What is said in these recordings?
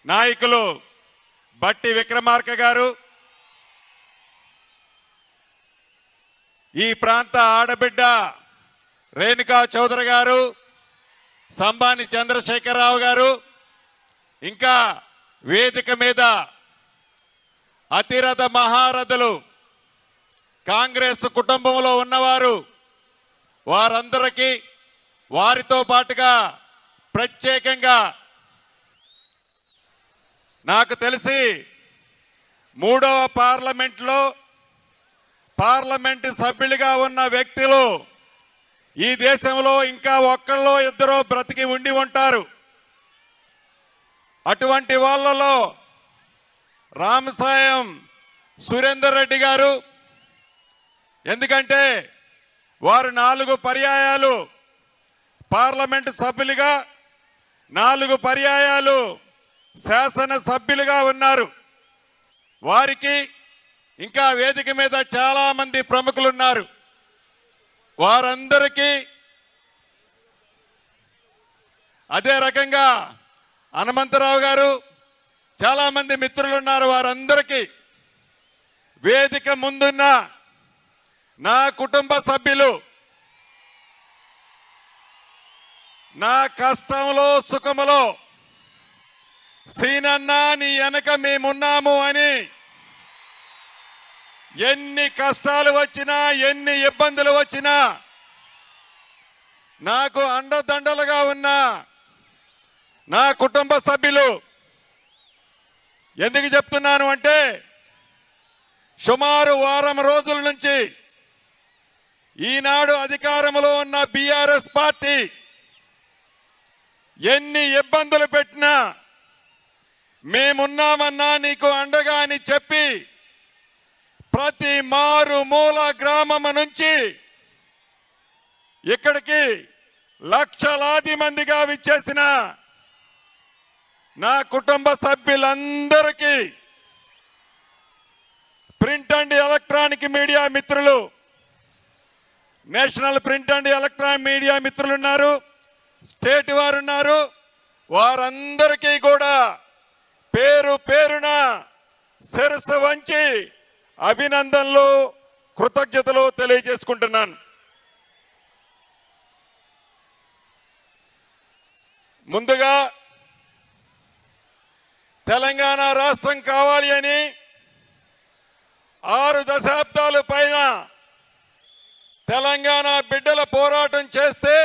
నాయకులు బట్టి విక్రమార్క గారు ఈ ప్రాంత ఆడబిడ్డ రేణుకా చౌదరి గారు సంబాని చంద్రశేఖరరావు గారు ఇంకా వేదిక మీద అతిరథ మహారథులు కాంగ్రెస్ కుటుంబంలో ఉన్నవారు వారందరికీ వారితో పాటుగా ప్రత్యేకంగా నాకు తెలిసి మూడవ పార్లమెంట్లో పార్లమెంటు సభ్యులుగా ఉన్న వ్యక్తులు ఈ దేశంలో ఇంకా ఒక్కళ్ళో ఇద్దరో బ్రతికి ఉండి ఉంటారు అటువంటి వాళ్ళలో రామసాయం సురేందర్ రెడ్డి గారు ఎందుకంటే వారు నాలుగు పర్యాయాలు పార్లమెంటు సభ్యులుగా నాలుగు పర్యాయాలు శాసన సభ్యులుగా ఉన్నారు వారికి ఇంకా వేదిక మీద చాలా మంది ప్రముఖులు ఉన్నారు వారందరికీ అదే రకంగా హనుమంతరావు గారు చాలా మంది మిత్రులు ఉన్నారు వారందరికీ వేదిక ముందున్న నా కుటుంబ సభ్యులు నా కష్టంలో సుఖములో సీనన్న నీ వెనక మేమున్నాము అని ఎన్ని కష్టాలు వచ్చినా ఎన్ని ఇబ్బందులు వచ్చినా నాకు అండదండలుగా ఉన్న నా కుటుంబ సభ్యులు ఎందుకు చెప్తున్నాను అంటే సుమారు వారం రోజుల నుంచి ఈనాడు అధికారంలో ఉన్న బీఆర్ఎస్ పార్టీ ఎన్ని ఇబ్బందులు పెట్టినా మేమున్నామన్నా నీకు అండగా అని చెప్పి ప్రతి మారు మూల గ్రామం నుంచి ఇక్కడికి లక్షలాది మందిగా విచ్చేసిన నా కుటుంబ సభ్యులందరికీ ప్రింట్ అండ్ ఎలక్ట్రానిక్ మీడియా మిత్రులు national print and electronic media మిత్రులు ఉన్నారు స్టేట్ వారు ఉన్నారు వారందరికీ కూడా పేరు పేరున శిరస్సు వంచి అభినందనలు కృతజ్ఞతలు తెలియజేసుకుంటున్నాను ముందుగా తెలంగాణ రాష్ట్రం కావాలి అని ఆరు దశాబ్దాల పైన తెలంగాణ బిడ్డల పోరాటం చేస్తే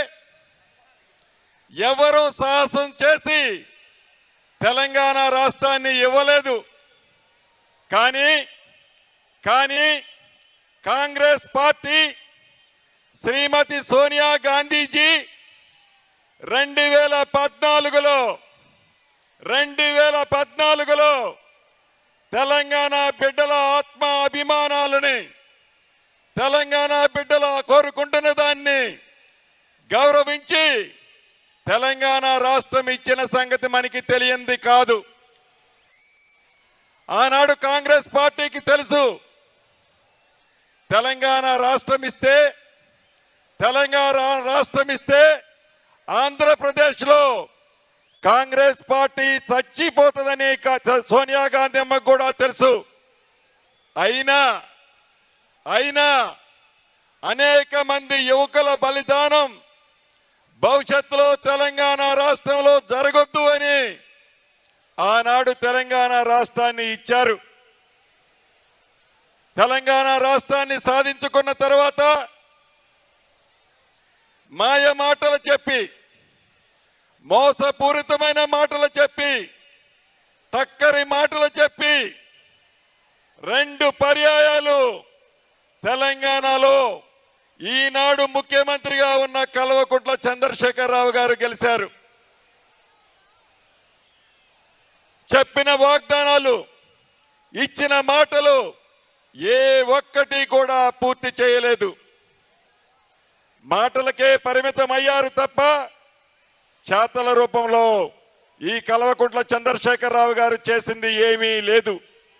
ఎవరు సాహసం చేసి తెలంగాణ రాష్ట్రాన్ని ఇవ్వలేదు కానీ కానీ కాంగ్రెస్ పార్టీ శ్రీమతి సోనియా గాంధీజీ రెండు వేల పద్నాలుగులో రెండు వేల పద్నాలుగులో తెలంగాణ బిడ్డల ఆత్మ అభిమానాలని తెలంగాణ బిడ్డల కోరుకుంటున్న దాన్ని గౌరవించి తెలంగాణ రాష్ట్రం ఇచ్చిన సంగతి మనకి తెలియంది కాదు ఆనాడు కాంగ్రెస్ పార్టీకి తెలుసు తెలంగాణ రాష్ట్రం ఇస్తే తెలంగాణ రాష్ట్రం ఇస్తే ఆంధ్రప్రదేశ్లో కాంగ్రెస్ పార్టీ చచ్చిపోతుందని క- సోనియా గాంధీ అమ్మకు కూడా తెలుసు అయినా అయినా అనేక మంది యువకుల బలిదానం భవిష్యత్తులో తెలంగాణ రాష్ట్రంలో జరగొద్దు అని ఆనాడు తెలంగాణ రాష్ట్రాన్ని ఇచ్చారు తెలంగాణ రాష్ట్రాన్ని సాధించుకున్న తర్వాత మాయ మాటలు చెప్పి మోసపూరితమైన మాటలు చెప్పి టక్కరి మాటలు చెప్పి రెండు పర్యాయాలు తెలంగాణలో ఈనాడు ముఖ్యమంత్రిగా ఉన్న కల్వకుంట్ల చంద్రశేఖరరావు గారు గెలిచారు చెప్పిన వాగ్దానాలు ఇచ్చిన మాటలు ఏ ఒక్కటి కూడా పూర్తి చేయలేదు మాటలకే పరిమితం అయ్యారు తప్ప చేతల రూపంలో ఈ కల్వకుంట్ల చంద్రశేఖరరావు గారు చేసింది ఏమీ లేదు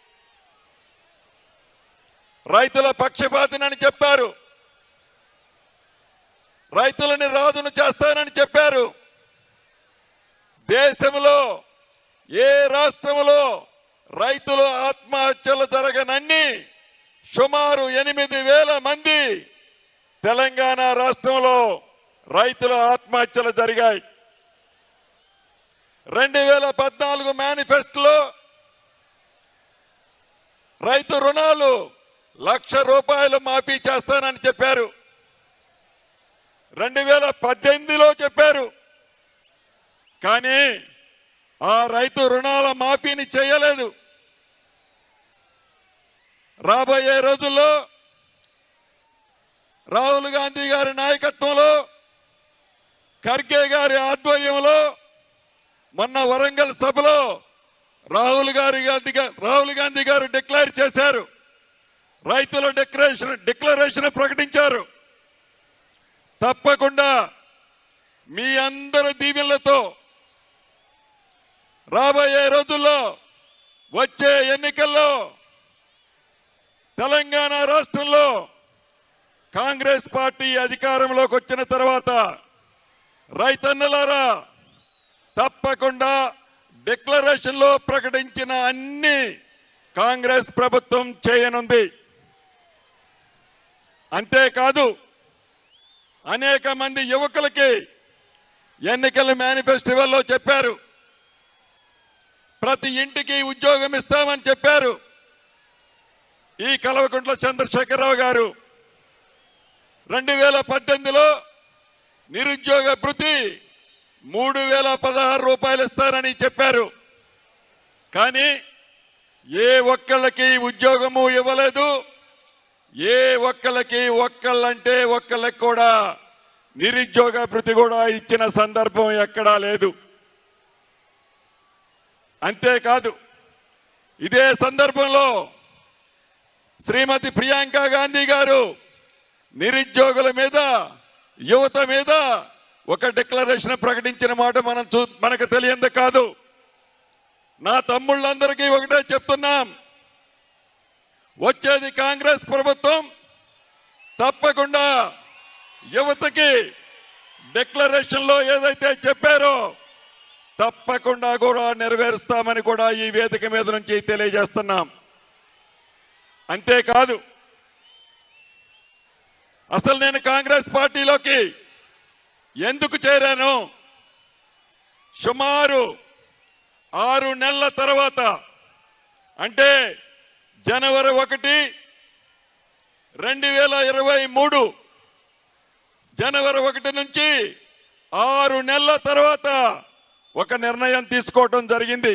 రైతుల పక్షపాతినని చెప్పారు రైతులని రాజును చేస్తానని చెప్పారు దేశంలో ఏ రాష్ట్రంలో రైతులు ఆత్మహత్యలు జరగనన్ని సుమారు ఎనిమిది వేల మంది తెలంగాణ రాష్ట్రంలో రైతుల ఆత్మహత్యలు జరిగాయి రెండు వేల పద్నాలుగు మేనిఫెస్టోలో రైతు రుణాలు లక్ష రూపాయలు మాఫీ చేస్తానని చెప్పారు రెండు వేల పద్దెనిమిదిలో చెప్పారు కానీ ఆ రైతు రుణాల మాఫీని చేయలేదు రాబోయే రోజుల్లో రాహుల్ గాంధీ గారి నాయకత్వంలో ఖర్గే గారి ఆధ్వర్యంలో మొన్న వరంగల్ సభలో రాహుల్ గారి గాంధీ గా- రాహుల్ గాంధీ గారు డిక్లేర్ చేశారు రైతుల డిక్లరేషన్ డిక్లరేషన్ ప్రకటించారు తప్పకుండా మీ అందరి దీవెనలతో రాబోయే రోజుల్లో వచ్చే ఎన్నికల్లో తెలంగాణ రాష్ట్రంలో కాంగ్రెస్ పార్టీ అధికారంలోకి వచ్చిన తర్వాత రైతన్నలారా తప్పకుండా డిక్లరేషన్ లో ప్రకటించిన అన్ని కాంగ్రెస్ ప్రభుత్వం చేయనుంది అంతేకాదు అనేక మంది యువకులకి ఎన్నికల మేనిఫెస్టివల్లో చెప్పారు ప్రతి ఇంటికి ఉద్యోగం ఇస్తామని చెప్పారు ఈ కలవకుంట్ల చంద్రశేఖరరావు గారు రెండు వేల పద్దెనిమిదిలో నిరుద్యోగ భృతి మూడు వేల పదహారు రూపాయలు ఇస్తారని చెప్పారు కానీ ఏ ఒక్కళ్ళకి ఉద్యోగము ఇవ్వలేదు ఏ ఒక్కళ్ళకి ఒక్కళ్ళంటే ఒక్కళ్ళకి కూడా నిరుద్యోగ భృతి కూడా ఇచ్చిన సందర్భం ఎక్కడా లేదు అంతేకాదు ఇదే సందర్భంలో శ్రీమతి ప్రియాంక గాంధీ గారు నిరుద్యోగుల మీద యువత మీద ఒక డిక్లరేషన్ ప్రకటించిన మాట మనం చూ మనకు తెలియంది కాదు నా తమ్ముళ్ళందరికీ ఒకటే చెప్తున్నాం వచ్చేది కాంగ్రెస్ ప్రభుత్వం తప్పకుండా యువతకి డిక్లరేషన్ లో ఏదైతే చెప్పారో తప్పకుండా కూడా నెరవేరుస్తామని కూడా ఈ వేదిక మీద నుంచి తెలియజేస్తున్నాం అంతేకాదు అసలు నేను కాంగ్రెస్ పార్టీలోకి ఎందుకు చేరాను సుమారు ఆరు నెలల తర్వాత అంటే జనవరి ఒకటి రెండు వేల ఇరవై మూడు జనవరి ఒకటి నుంచి ఆరు నెలల తర్వాత ఒక నిర్ణయం తీసుకోవటం జరిగింది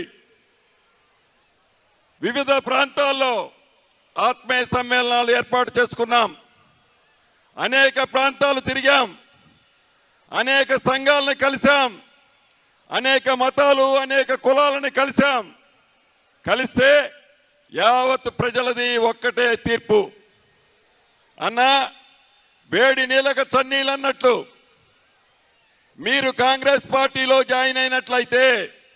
వివిధ ప్రాంతాల్లో ఆత్మీయ సమ్మేళనాలు ఏర్పాటు చేసుకున్నాం అనేక ప్రాంతాలు తిరిగాం అనేక సంఘాలను కలిశాం అనేక మతాలు అనేక కులాలను కలిశాం కలిస్తే యావత్ ప్రజలది ఒక్కటే తీర్పు అన్నా వేడి నీళ్ళక చన్నీళ్ళు అన్నట్లు మీరు కాంగ్రెస్ పార్టీలో జాయిన్ అయినట్లయితే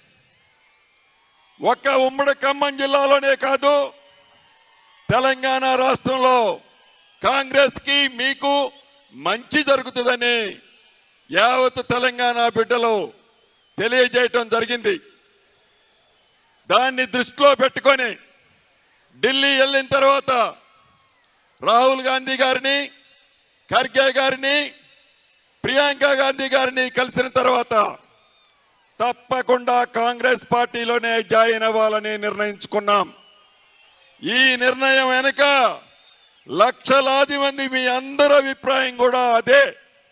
ఒక్క ఉమ్మడి ఖమ్మం జిల్లాలోనే కాదు తెలంగాణ రాష్ట్రంలో కాంగ్రెస్ కి మీకు మంచి జరుగుతుందని యావత్ తెలంగాణ బిడ్డలు తెలియజేయటం జరిగింది దాన్ని దృష్టిలో పెట్టుకొని ఢిల్లీ వెళ్ళిన తర్వాత రాహుల్ గాంధీ గారిని ఖర్గే గారిని ప్రియాంక గాంధీ గారిని కలిసిన తర్వాత తప్పకుండా కాంగ్రెస్ పార్టీలోనే జాయిన్ అవ్వాలని నిర్ణయించుకున్నాం ఈ నిర్ణయం వెనుక లక్షలాది మంది మీ అందరి అభిప్రాయం కూడా అదే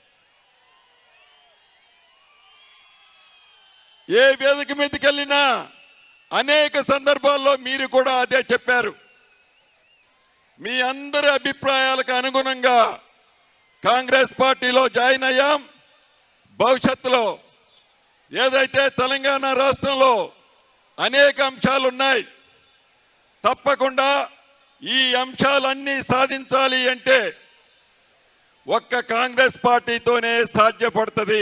ఏ వేదిక మీదకి వెళ్ళినా అనేక సందర్భాల్లో మీరు కూడా అదే చెప్పారు మీ అందరి అభిప్రాయాలకు అనుగుణంగా కాంగ్రెస్ పార్టీలో జాయిన్ అయ్యాం భవిష్యత్తులో ఏదైతే తెలంగాణ రాష్ట్రంలో అనేక అంశాలు ఉన్నాయి తప్పకుండా ఈ అంశాలన్నీ సాధించాలి అంటే ఒక్క కాంగ్రెస్ పార్టీతోనే సాధ్యపడుతుంది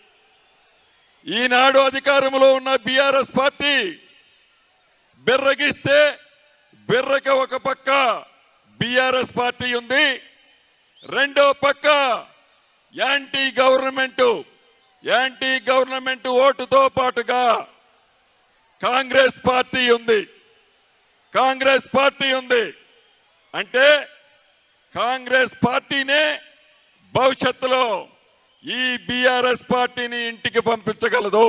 ఈనాడు అధికారంలో ఉన్న బీఆర్ఎస్ పార్టీ బిర్రగిస్తే బిర్రక ఒక పక్క బీఆర్ఎస్ పార్టీ ఉంది రెండో పక్క యాంటీ గవర్నమెంట్ యాంటీ గవర్నమెంట్ ఓటుతో పాటుగా కాంగ్రెస్ పార్టీ ఉంది కాంగ్రెస్ పార్టీ ఉంది అంటే కాంగ్రెస్ పార్టీనే భవిష్యత్తులో ఈ బీఆర్ఎస్ పార్టీని ఇంటికి పంపించగలదు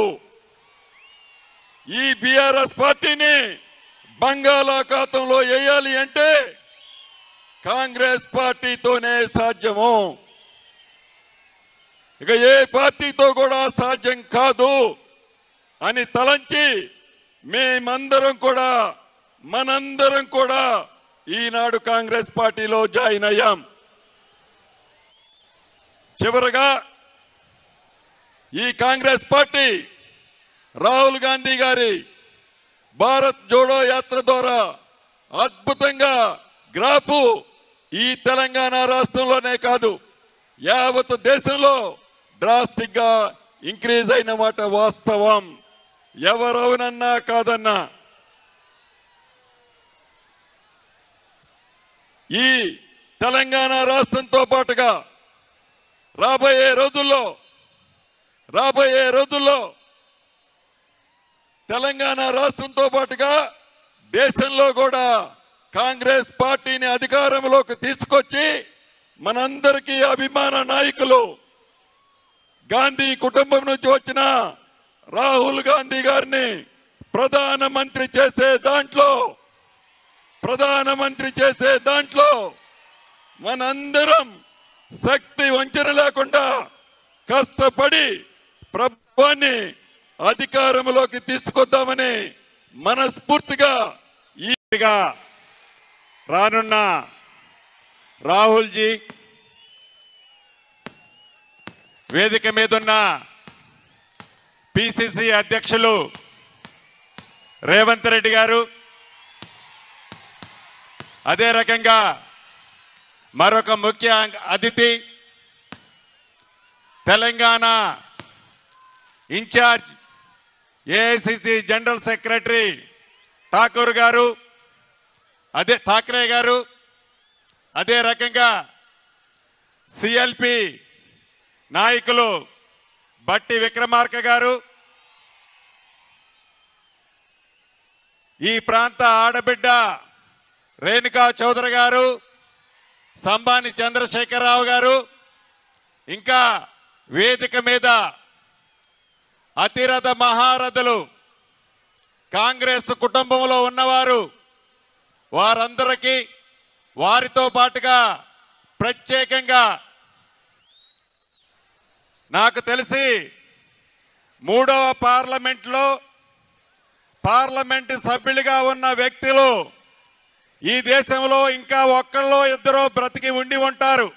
ఈ బీఆర్ఎస్ పార్టీని బంగాళాఖాతంలో వేయాలి అంటే కాంగ్రెస్ పార్టీతోనే సాధ్యము ఇక ఏ పార్టీతో కూడా సాధ్యం కాదు అని తలంచి మేమందరం కూడా మనందరం కూడా ఈనాడు కాంగ్రెస్ పార్టీలో జాయిన్ అయ్యాం చివరగా ఈ కాంగ్రెస్ పార్టీ రాహుల్ గాంధీ గారి భారత్ జోడో యాత్ర ద్వారా అద్భుతంగా గ్రాఫు ఈ తెలంగాణ రాష్ట్రంలోనే కాదు యావత్ దేశంలో డ్రాస్టిక్ గా ఇంక్రీజ్ అయిన మాట వాస్తవం ఎవరవునన్నా కాదన్నా ఈ తెలంగాణ రాష్ట్రంతో పాటుగా రాబోయే రోజుల్లో రాబోయే రోజుల్లో తెలంగాణ రాష్ట్రంతో పాటుగా దేశంలో కూడా కాంగ్రెస్ పార్టీని అధికారంలోకి తీసుకొచ్చి మనందరికీ అభిమాన నాయకులు గాంధీ కుటుంబం నుంచి వచ్చిన రాహుల్ గాంధీ గారిని ప్రధానమంత్రి చేసే దాంట్లో ప్రధానమంత్రి చేసే దాంట్లో మనందరం శక్తి వంచన లేకుండా కష్టపడి ప్రభుత్వాన్ని అధికారంలోకి తీసుకొద్దామని మనస్ఫూర్తిగా ఈ గా రానున్న రాహుల్ జీ వేదిక మీదున్న పిసిసి అధ్యక్షులు రేవంత్ రెడ్డి గారు అదే రకంగా మరొక ముఖ్య అతిథి Telangana in charge AICC general secretary Thakur garu అదే ఠాక్రే గారు అదే రకంగా సిఎల్పి నాయకులు బట్టి విక్రమార్క గారు ఈ ప్రాంత ఆడబిడ్డ రేణుకా చౌదరి గారు సంబాని చంద్రశేఖరరావు గారు ఇంకా వేదిక మీద అతిరథ మహారథులు కాంగ్రెస్ కుటుంబంలో ఉన్నవారు వారందరికీ వారితో పాటుగా ప్రత్యేకంగా నాకు తెలిసి మూడవ పార్లమెంట్లో పార్లమెంట్ సభ్యులుగా ఉన్న వ్యక్తులు ఈ దేశంలో ఇంకా ఒక్కళ్ళో ఇద్దరో బ్రతికి ఉండి ఉంటారు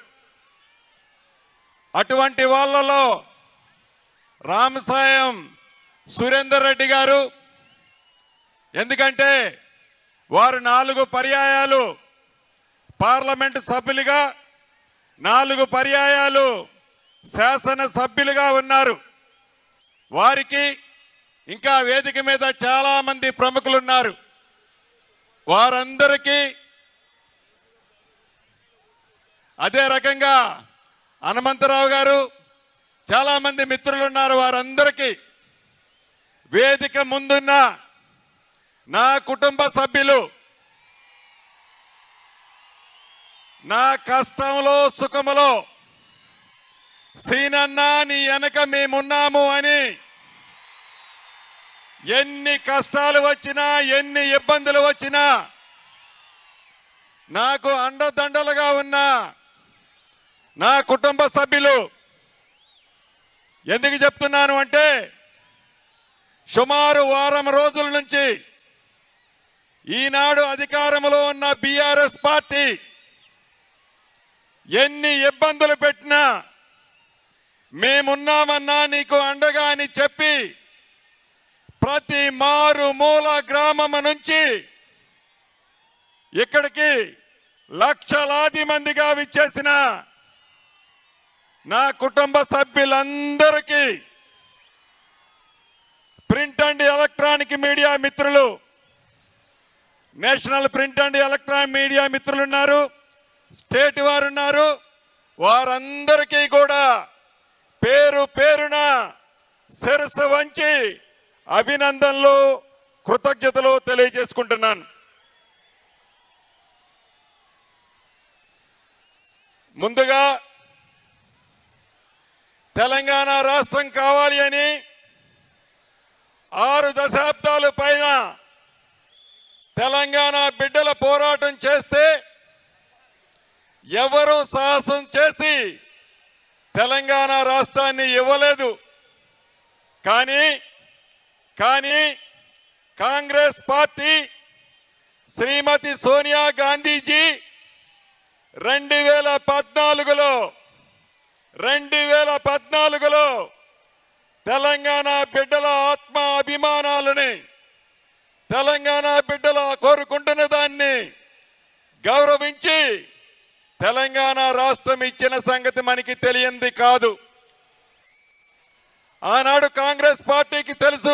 అటువంటి వాళ్ళలో రామసాయం సురేందర్ రెడ్డి గారు ఎందుకంటే వారు నాలుగు పర్యాయాలు పార్లమెంటు సభ్యులుగా నాలుగు పర్యాయాలు శాసన సభ్యులుగా ఉన్నారు వారికి ఇంకా వేదిక మీద చాలా మంది ప్రముఖులు ఉన్నారు వారందరికీ అదే రకంగా హనుమంతరావు గారు చాలా మంది మిత్రులు ఉన్నారు వారందరికీ వేదిక ముందున్న నా కుటుంబ సభ్యులు నా కష్టంలో సుఖములో సీనన్న నీ వెనక మేమున్నాము అని ఎన్ని కష్టాలు వచ్చినా ఎన్ని ఇబ్బందులు వచ్చినా నాకు అండదండలుగా ఉన్న నా కుటుంబ సభ్యులు ఎందుకు చెప్తున్నాను అంటే సుమారు వారం రోజుల నుంచి ఈనాడు అధికారంలో ఉన్న బీఆర్ఎస్ పార్టీ ఎన్ని ఇబ్బందులు పెట్టినా మేమున్నామన్నా నీకు అండగా అని చెప్పి ప్రతి మారు మూల గ్రామం నుంచి ఇక్కడికి లక్షలాది మందిగా విచ్చేసిన నా కుటుంబ సభ్యులందరికీ ప్రింట్ అండ్ ఎలక్ట్రానిక్ మీడియా మిత్రులు national print and electronic media మిత్రులు ఉన్నారు స్టేట్ వారు ఉన్నారు వారందరికీ కూడా పేరు పేరున శిరస్సు వంచి అభినందనలు కృతజ్ఞతలు తెలియజేసుకుంటున్నాను ముందుగా తెలంగాణ రాష్ట్రం కావాలి అని ఆరు దశాబ్దాల పైన తెలంగాణ బిడ్డల పోరాటం చేస్తే ఎవరు సాహసం చేసి తెలంగాణ రాష్ట్రాన్ని ఇవ్వలేదు కానీ కానీ కాంగ్రెస్ పార్టీ శ్రీమతి సోనియా గాంధీజీ రెండు వేల పద్నాలుగులో రెండు వేల పద్నాలుగులో తెలంగాణ బిడ్డల ఆత్మ అభిమానాలని తెలంగాణ బిడ్డల కోరుకుంటున్న దాన్ని గౌరవించి తెలంగాణ రాష్ట్రం ఇచ్చిన సంగతి మనకి తెలియంది కాదు ఆనాడు కాంగ్రెస్ పార్టీకి తెలుసు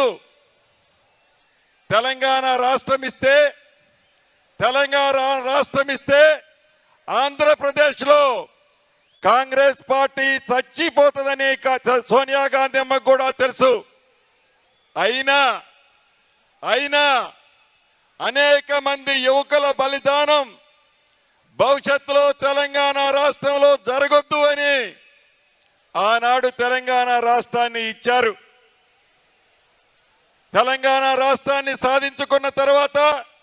తెలంగాణ రాష్ట్రం ఇస్తే తెలంగాణ రాష్ట్రం ఇస్తే ఆంధ్రప్రదేశ్ లో కాంగ్రెస్ పార్టీ చచ్చిపోతుందని క- సోనియా గాంధీ అమ్మకు కూడా తెలుసు అయినా అయినా అనేక మంది యువకుల బలిదానం భవిష్యత్తులో తెలంగాణ రాష్ట్రంలో జరగొద్దు అని ఆనాడు తెలంగాణ రాష్ట్రాన్ని ఇచ్చారు తెలంగాణ రాష్ట్రాన్ని సాధించుకున్న తర్వాత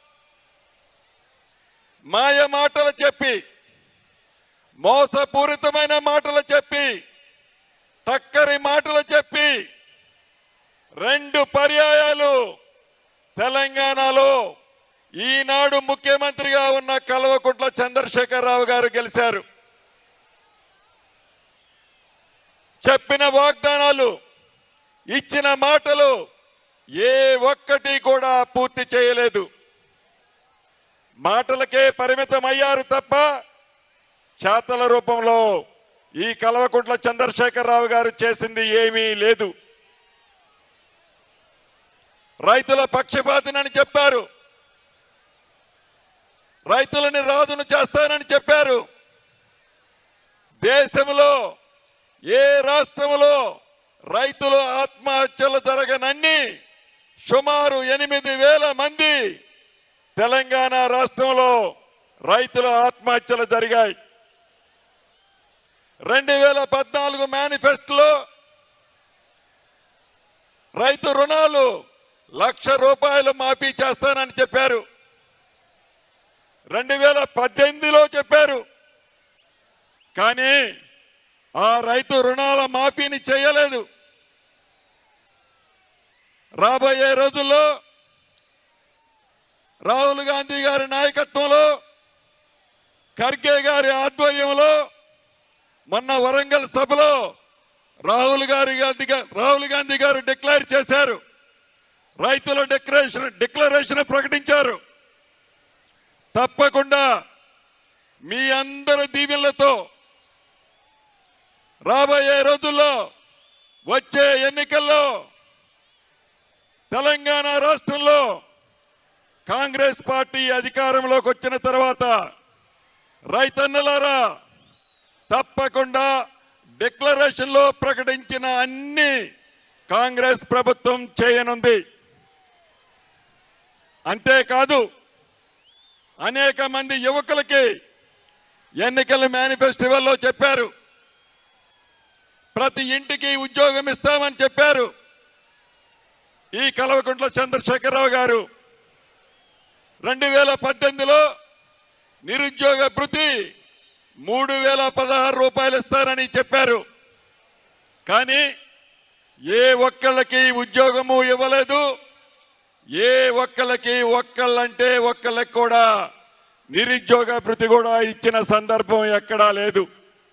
మాయ మాటలు చెప్పి మోసపూరితమైన మాటలు చెప్పి తక్కరి మాటలు చెప్పి రెండు పర్యాయాలు తెలంగాణలో ఈనాడు ముఖ్యమంత్రిగా ఉన్న కల్వకుంట్ల చంద్రశేఖరరావు గారు గెలిచారు చెప్పిన వాగ్దానాలు ఇచ్చిన మాటలు ఏ ఒక్కటి కూడా పూర్తి చేయలేదు మాటలకే పరిమితం అయ్యారు తప్ప చేతల రూపంలో ఈ కల్వకుంట్ల చంద్రశేఖరరావు గారు చేసింది ఏమీ లేదు రైతుల పక్షపాతినని చెప్పారు రైతులని రాజును చేస్తానని చెప్పారు దేశంలో ఏ రాష్ట్రంలో రైతులు ఆత్మహత్యలు జరగనన్ని సుమారు ఎనిమిది వేల మంది తెలంగాణ రాష్ట్రంలో రైతుల ఆత్మహత్యలు జరిగాయి రెండు వేల పద్నాలుగు మేనిఫెస్టోలో రైతు రుణాలు లక్ష రూపాయలు మాఫీ చేస్తానని చెప్పారు రెండు వేల పద్దెనిమిదిలో చెప్పారు కానీ ఆ రైతు రుణాల మాఫీని చేయలేదు రాబోయే రోజుల్లో రాహుల్ గాంధీ గారి నాయకత్వంలో ఖర్గే గారి ఆధ్వర్యంలో మొన్న వరంగల్ సభలో రాహుల్ గారి గాంధీ గా- రాహుల్ గాంధీ గారు డిక్లేర్ చేశారు రైతుల డిక్లరేషన్ డిక్లరేషన్ ప్రకటించారు తప్పకుండా మీ అందరి దీవెనలతో రాబోయే రోజుల్లో వచ్చే ఎన్నికల్లో తెలంగాణ రాష్ట్రంలో కాంగ్రెస్ పార్టీ అధికారంలోకి వచ్చిన తర్వాత రైతన్నలారా తప్పకుండా డిక్లరేషన్ లో ప్రకటించిన అన్ని కాంగ్రెస్ ప్రభుత్వం చేయనుంది అంతేకాదు అనేక మంది యువకులకి ఎన్నికల మేనిఫెస్టివల్లో చెప్పారు ప్రతి ఇంటికి ఉద్యోగం ఇస్తామని చెప్పారు ఈ కలవకుంట్ల చంద్రశేఖరరావు గారు రెండు వేల పద్దెనిమిదిలో నిరుద్యోగ భృతి మూడు వేల పదహారు రూపాయలు ఇస్తారని చెప్పారు కానీ ఏ ఒక్కళ్ళకి ఉద్యోగము ఇవ్వలేదు ఏ ఒక్కళ్ళకి ఒక్కళ్ళంటే ఒక్కళ్ళకి కూడా నిరుద్యోగ భృతి కూడా ఇచ్చిన సందర్భం ఎక్కడా లేదు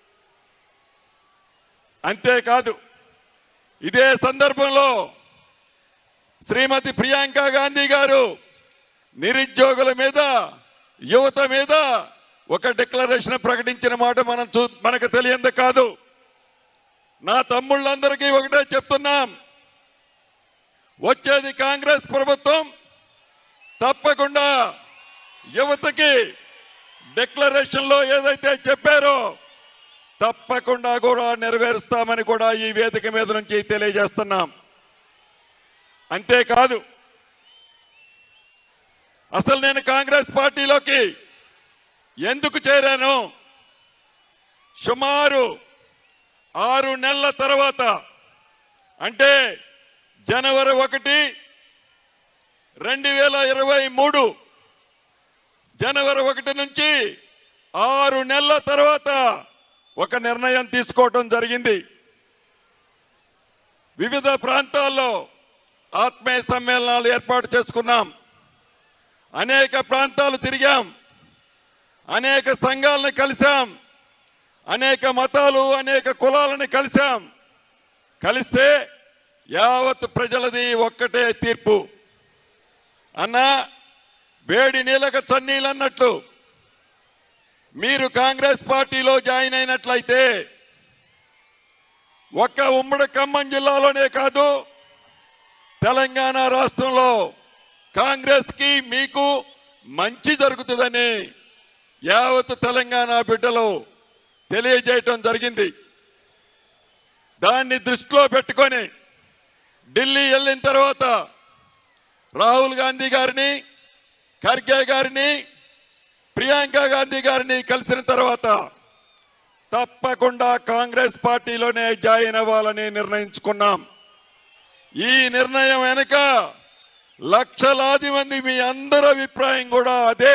అంతేకాదు ఇదే సందర్భంలో శ్రీమతి ప్రియాంక గాంధీ గారు నిరుద్యోగుల మీద యువత మీద ఒక డిక్లరేషన్ ప్రకటించిన మాట మనం చూ మనకు తెలియంది కాదు నా తమ్ముళ్ళందరికీ ఒకటే చెప్తున్నాం వచ్చేది కాంగ్రెస్ ప్రభుత్వం తప్పకుండా యువతకి డిక్లరేషన్ లో ఏదైతే చెప్పారో తప్పకుండా కూడా నెరవేరుస్తామని కూడా ఈ వేదిక మీద నుంచి తెలియజేస్తున్నాం అంతేకాదు అసలు నేను కాంగ్రెస్ పార్టీలోకి ఎందుకు చేరాను సుమారు ఆరు నెలల తర్వాత అంటే జనవరి ఒకటి రెండు వేల ఇరవై మూడు జనవరి ఒకటి నుంచి ఆరు నెలల తర్వాత ఒక నిర్ణయం తీసుకోవటం జరిగింది వివిధ ప్రాంతాల్లో ఆత్మీయ సమ్మేళనాలు ఏర్పాటు చేసుకున్నాం అనేక ప్రాంతాలు తిరిగాం అనేక సంఘాలను కలిశాం అనేక మతాలు అనేక కులాలను కలిశాం కలిస్తే యావత్ ప్రజలది ఒక్కటే తీర్పు అన్నా వేడి నీళ్ళక చన్నీళ్ళు అన్నట్లు మీరు కాంగ్రెస్ పార్టీలో జాయిన్ అయినట్లయితే ఒక్క ఉమ్మడి ఖమ్మం జిల్లాలోనే కాదు తెలంగాణ రాష్ట్రంలో కాంగ్రెస్ కి మీకు మంచి జరుగుతుందని యావత్ తెలంగాణ బిడ్డలు తెలియజేయటం జరిగింది దాన్ని దృష్టిలో పెట్టుకొని ఢిల్లీ వెళ్ళిన తర్వాత రాహుల్ గాంధీ గారిని ఖర్గే గారిని ప్రియాంక గాంధీ గారిని కలిసిన తర్వాత తప్పకుండా కాంగ్రెస్ పార్టీలోనే జాయిన్ అవ్వాలని నిర్ణయించుకున్నాం ఈ నిర్ణయం వెనుక లక్షలాది మంది మీ అందరి అభిప్రాయం కూడా అదే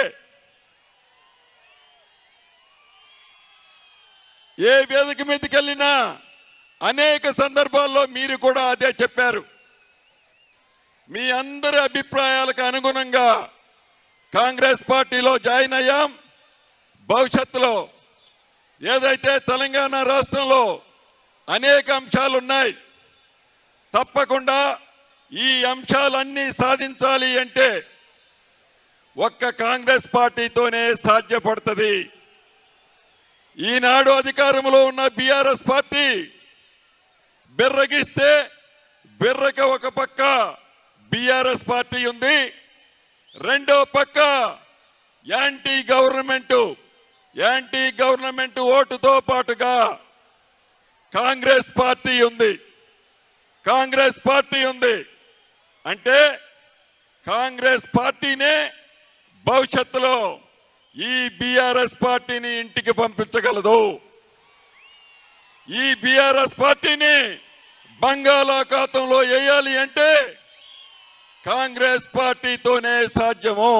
ఏ వేదిక మీదకి వెళ్ళినా అనేక సందర్భాల్లో మీరు కూడా అదే చెప్పారు మీ అందరి అభిప్రాయాలకు అనుగుణంగా కాంగ్రెస్ పార్టీలో జాయిన్ అయ్యాం భవిష్యత్తులో ఏదైతే తెలంగాణ రాష్ట్రంలో అనేక అంశాలు ఉన్నాయి తప్పకుండా ఈ అంశాలన్నీ సాధించాలి అంటే ఒక్క కాంగ్రెస్ పార్టీతోనే సాధ్యపడుతుంది ఈనాడు అధికారంలో ఉన్న బీఆర్ఎస్ పార్టీ బిర్రగిస్తే బిర్రక ఒక పక్క బీఆర్ఎస్ పార్టీ ఉంది రెండో పక్క యాంటీ గవర్నమెంట్ యాంటీ గవర్నమెంట్ ఓటుతో పాటుగా కాంగ్రెస్ పార్టీ ఉంది కాంగ్రెస్ పార్టీ ఉంది అంటే కాంగ్రెస్ పార్టీనే భవిష్యత్తులో ఈ బీఆర్ఎస్ పార్టీని ఇంటికి పంపించగలదు ఈ బీఆర్ఎస్ పార్టీని బంగాళాఖాతంలో వేయాలి అంటే కాంగ్రెస్ పార్టీతోనే సాధ్యము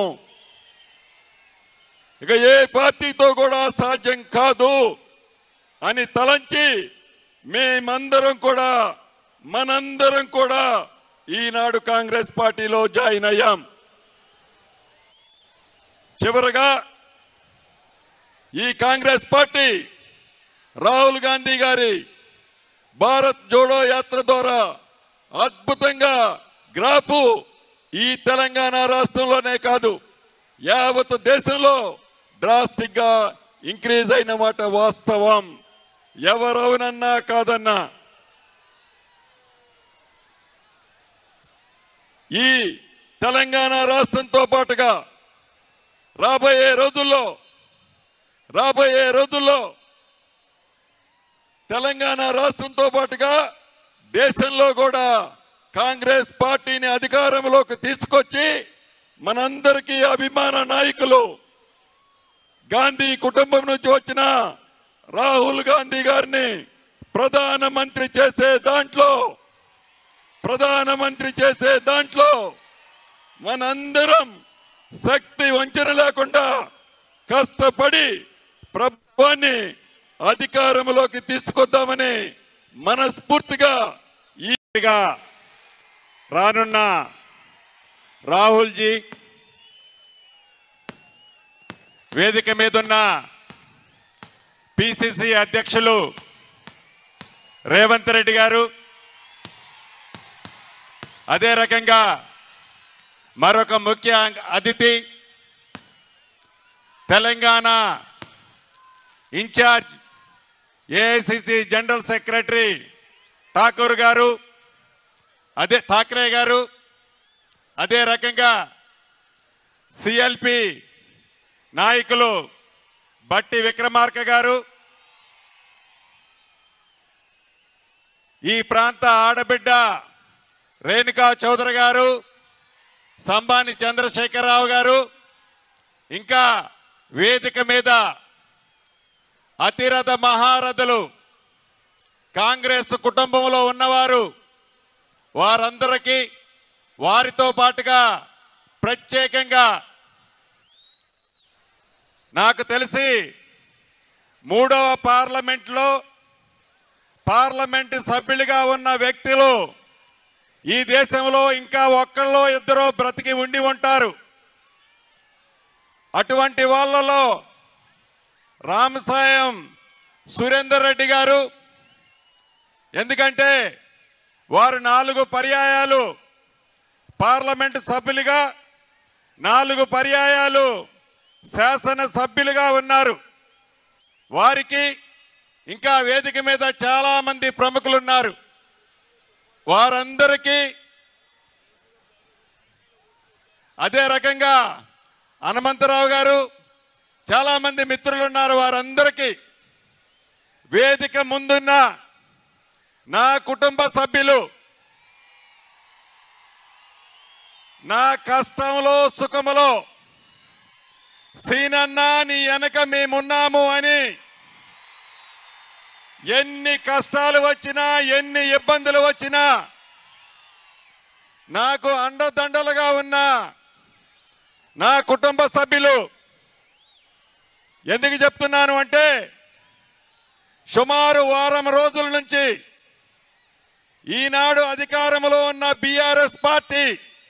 ఇక ఏ పార్టీతో కూడా సాధ్యం కాదు అని తలంచి మేమందరం కూడా మనందరం కూడా ఈనాడు కాంగ్రెస్ పార్టీలో జాయిన్ అయ్యాం చివరగా ఈ కాంగ్రెస్ పార్టీ రాహుల్ గాంధీ గారి భారత్ జోడో యాత్ర ద్వారా అద్భుతంగా గ్రాఫు ఈ తెలంగాణ రాష్ట్రంలోనే కాదు యావత్ దేశంలో డ్రాస్టిక్ గా ఇంక్రీజ్ అయిన మాట వాస్తవం ఎవరవునన్నా కాదన్నా ఈ తెలంగాణ రాష్ట్రంతో పాటుగా రాబోయే రోజుల్లో రాబోయే రోజుల్లో తెలంగాణ రాష్ట్రంతో పాటుగా దేశంలో కూడా కాంగ్రెస్ పార్టీని అధికారంలోకి తీసుకొచ్చి మనందరికీ అభిమాన నాయకులు గాంధీ కుటుంబం నుంచి వచ్చిన రాహుల్ గాంధీ గారిని ప్రధానమంత్రి చేసే దాంట్లో ప్రధానమంత్రి చేసే దాంట్లో మనందరం శక్తి వంచన లేకుండా కష్టపడి ప్రభుత్వాన్ని అధికారంలోకి తీసుకొద్దామని మనస్ఫూర్తిగా ఈ గా రానున్న రాహుల్ జీ వేదిక మీదున్న పిసిసి అధ్యక్షులు రేవంత్ రెడ్డి గారు అదే రకంగా మరొక ముఖ్య అతిథి Telangana in charge AICC general secretary Thakur garu అదే ఠాక్రే గారు అదే రకంగా సిఎల్పి నాయకులు బట్టి విక్రమార్క గారు ఈ ప్రాంత ఆడబిడ్డ రేణుకా చౌదరి గారు సంబాని చంద్రశేఖరరావు గారు ఇంకా వేదిక మీద అతిరథ మహారథులు కాంగ్రెస్ కుటుంబంలో ఉన్నవారు వారందరికీ వారితో పాటుగా ప్రత్యేకంగా నాకు తెలిసి మూడవ పార్లమెంట్లో పార్లమెంటు సభ్యులుగా ఉన్న వ్యక్తులు ఈ దేశంలో ఇంకా ఒక్కళ్ళో ఇద్దరో బ్రతికి ఉండి ఉంటారు అటువంటి వాళ్ళలో రామసాయం సురేందర్ రెడ్డి గారు ఎందుకంటే వారు నాలుగు పర్యాయాలు పార్లమెంటు సభ్యులుగా నాలుగు పర్యాయాలు శాసన సభ్యులుగా ఉన్నారు వారికి ఇంకా వేదిక మీద చాలా మంది ప్రముఖులు ఉన్నారు వారందరికీ అదే రకంగా హనుమంతరావు గారు చాలా మంది మిత్రులు ఉన్నారు వారందరికీ వేదిక ముందున్న నా కుటుంబ సభ్యులు నా కష్టంలో సుఖములో సీనన్న నీ వెనక మేమున్నాము అని ఎన్ని కష్టాలు వచ్చినా ఎన్ని ఇబ్బందులు వచ్చినా నాకు అండదండలుగా ఉన్న నా కుటుంబ సభ్యులు ఎందుకు చెప్తున్నాను అంటే సుమారు వారం రోజుల నుంచి ఈనాడు అధికారంలో ఉన్న బీఆర్ఎస్ పార్టీ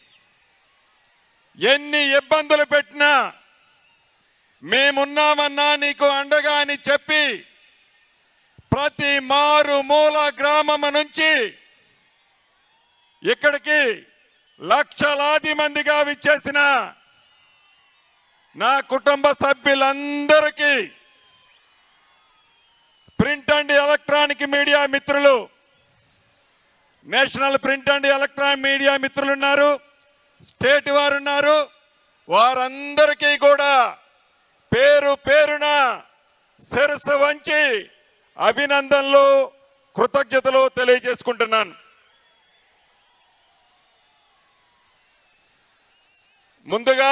ఎన్ని ఇబ్బందులు పెట్టినా మేమున్నామన్నా నీకు అండగా అని చెప్పి ప్రతి మారు మూల గ్రామం నుంచి ఇక్కడికి లక్షలాది మందిగా విచ్చేసిన నా కుటుంబ సభ్యులందరికీ ప్రింట్ అండ్ ఎలక్ట్రానిక్ మీడియా మిత్రులు national print and electronic media మిత్రులు ఉన్నారు స్టేట్ వారు ఉన్నారు వారందరికీ కూడా పేరు పేరున శిరస్సు వంచి అభినందనలు కృతజ్ఞతలు తెలియజేసుకుంటున్నాను ముందుగా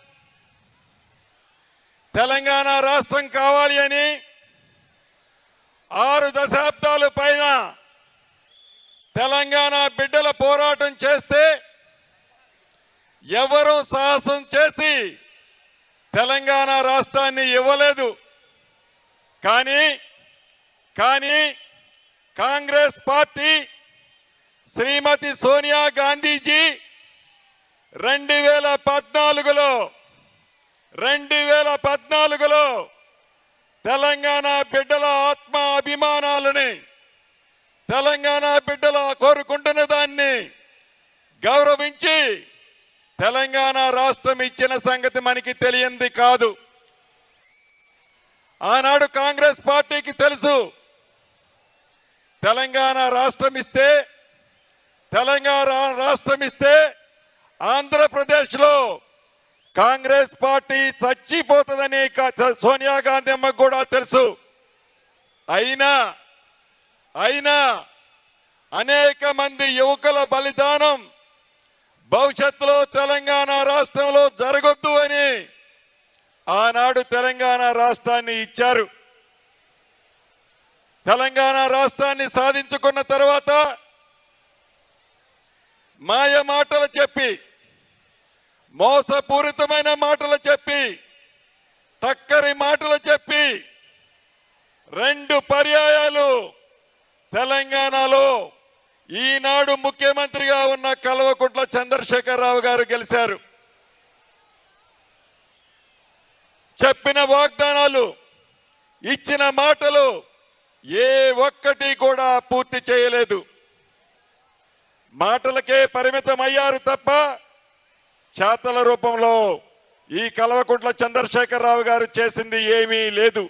తెలంగాణ రాష్ట్రం కావాలి అని ఆరు దశాబ్దాల పైన తెలంగాణ బిడ్డల పోరాటం చేస్తే ఎవరు సాహసం చేసి తెలంగాణ రాష్ట్రాన్ని ఇవ్వలేదు కానీ కానీ కాంగ్రెస్ పార్టీ శ్రీమతి సోనియా గాంధీజీ రెండు వేల పద్నాలుగులో రెండు వేల పద్నాలుగులో తెలంగాణ బిడ్డల ఆత్మ అభిమానాలని తెలంగాణ బిడ్డల కోరుకుంటున్న దాన్ని గౌరవించి తెలంగాణ రాష్ట్రం ఇచ్చిన సంగతి మనకి తెలియంది కాదు ఆనాడు కాంగ్రెస్ పార్టీకి తెలుసు తెలంగాణ రాష్ట్రం ఇస్తే తెలంగాణ రాష్ట్రం ఇస్తే ఆంధ్రప్రదేశ్లో కాంగ్రెస్ పార్టీ చచ్చిపోతుందని క- సోనియా గాంధీ అమ్మకు కూడా తెలుసు అయినా అయినా అనేక మంది యువకుల బలిదానం భవిష్యత్తులో తెలంగాణ రాష్ట్రంలో జరగొద్దు అని ఆనాడు తెలంగాణ రాష్ట్రాన్ని ఇచ్చారు తెలంగాణ రాష్ట్రాన్ని సాధించుకున్న తర్వాత మాయ మాటలు చెప్పి మోసపూరితమైన మాటలు చెప్పి టక్కరి మాటలు చెప్పి రెండు పర్యాయాలు తెలంగాణలో ఈనాడు ముఖ్యమంత్రిగా ఉన్న కల్వకుంట్ల చంద్రశేఖరరావు గారు గెలిచారు చెప్పిన వాగ్దానాలు ఇచ్చిన మాటలు ఏ ఒక్కటి కూడా పూర్తి చేయలేదు మాటలకే పరిమితం అయ్యారు తప్ప చేతల రూపంలో ఈ కల్వకుంట్ల చంద్రశేఖరరావు గారు చేసింది ఏమీ లేదు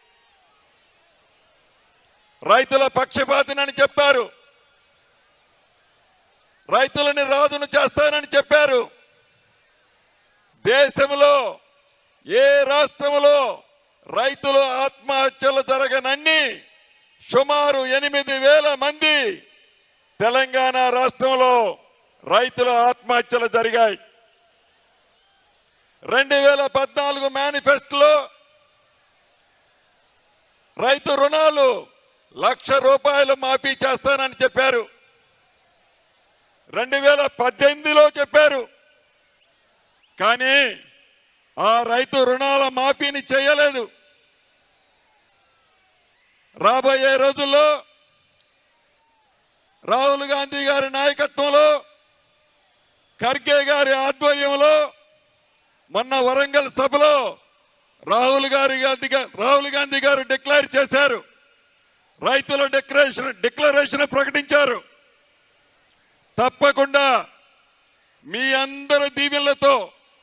రైతుల పక్షపాతినని చెప్పారు రైతులని రాజును చేస్తానని చెప్పారు దేశంలో ఏ రాష్ట్రంలో రైతులు ఆత్మహత్యలు జరగనన్ని సుమారు ఎనిమిది వేల మంది తెలంగాణ రాష్ట్రంలో రైతుల ఆత్మహత్యలు జరిగాయి రెండు వేల పద్నాలుగు మేనిఫెస్టోలో రైతు రుణాలు లక్ష రూపాయలు మాఫీ చేస్తానని చెప్పారు రెండు వేల పద్దెనిమిదిలో చెప్పారు కానీ ఆ రైతు రుణాల మాఫీని చేయలేదు రాబోయే రోజుల్లో రాహుల్ గాంధీ గారి నాయకత్వంలో ఖర్గే గారి ఆధ్వర్యంలో మొన్న వరంగల్ సభలో రాహుల్ గారి గాంధీ గా- రాహుల్ గాంధీ గారు డిక్లేర్ చేశారు రైతుల డిక్లరేషన్ డిక్లరేషన్ ప్రకటించారు తప్పకుండా మీ అందరి దీవెనలతో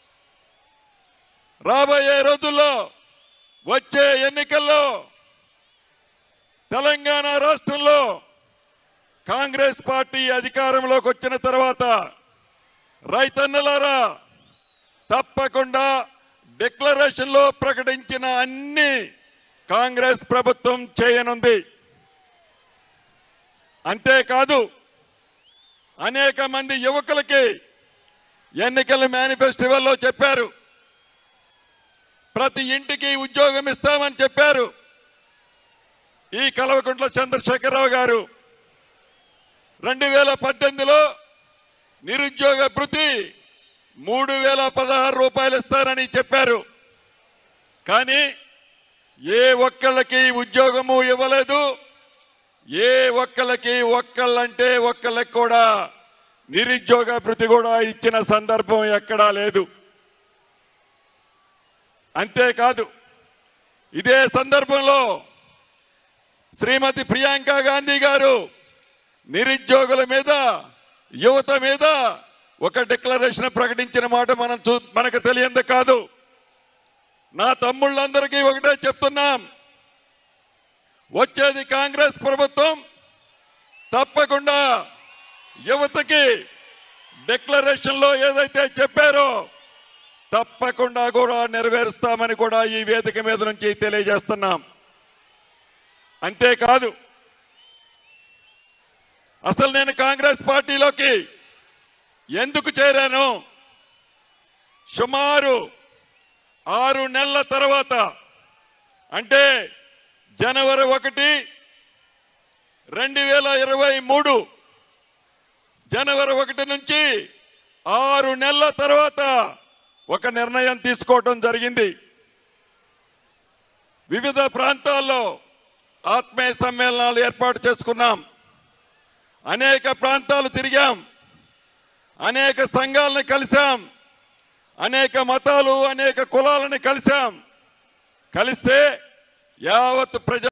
రాబోయే రోజుల్లో వచ్చే ఎన్నికల్లో తెలంగాణ రాష్ట్రంలో కాంగ్రెస్ పార్టీ అధికారంలోకి వచ్చిన తర్వాత రైతన్నలారా తప్పకుండా డిక్లరేషన్ లో ప్రకటించిన అన్ని కాంగ్రెస్ ప్రభుత్వం చేయనుంది అంతేకాదు అనేక మంది యువకులకి ఎన్నికల మేనిఫెస్టివల్లో చెప్పారు ప్రతి ఇంటికి ఉద్యోగం ఇస్తామని చెప్పారు ఈ కలవకుంట్ల చంద్రశేఖరరావు గారు రెండు వేల పద్దెనిమిదిలో నిరుద్యోగ భృతి మూడు వేల పదహారు రూపాయలు ఇస్తారని చెప్పారు కానీ ఏ ఒక్కళ్ళకి ఉద్యోగము ఇవ్వలేదు ఏ ఒక్కళ్ళకి ఒక్కళ్ళంటే ఒక్కళ్ళకి కూడా నిరుద్యోగ భృతి కూడా ఇచ్చిన సందర్భం ఎక్కడా లేదు అంతేకాదు ఇదే సందర్భంలో శ్రీమతి ప్రియాంక గాంధీ గారు నిరుద్యోగుల మీద యువత మీద ఒక డిక్లరేషన్ ప్రకటించిన మాట మనం చూ మనకు తెలియంది కాదు నా తమ్ముళ్ళందరికీ ఒకటే చెప్తున్నాం వచ్చేది కాంగ్రెస్ ప్రభుత్వం తప్పకుండా యువతకి డిక్లరేషన్ లో ఏదైతే చెప్పారో తప్పకుండా కూడా నెరవేరుస్తామని కూడా ఈ వేదిక మీద నుంచి తెలియజేస్తున్నాం అంతేకాదు అసలు నేను కాంగ్రెస్ పార్టీలోకి ఎందుకు చేరాను సుమారు ఆరు నెలల తర్వాత అంటే జనవరి ఒకటి రెండు వేల ఇరవై మూడు జనవరి ఒకటి నుంచి ఆరు నెలల తర్వాత ఒక నిర్ణయం తీసుకోవటం జరిగింది వివిధ ప్రాంతాల్లో ఆత్మీయ సమ్మేళనాలు ఏర్పాటు చేసుకున్నాం అనేక ప్రాంతాలు తిరిగాం అనేక సంఘాలను కలిశాం అనేక మతాలు అనేక కులాలను కలిశాం కలిస్తే యావత్ ప్రజ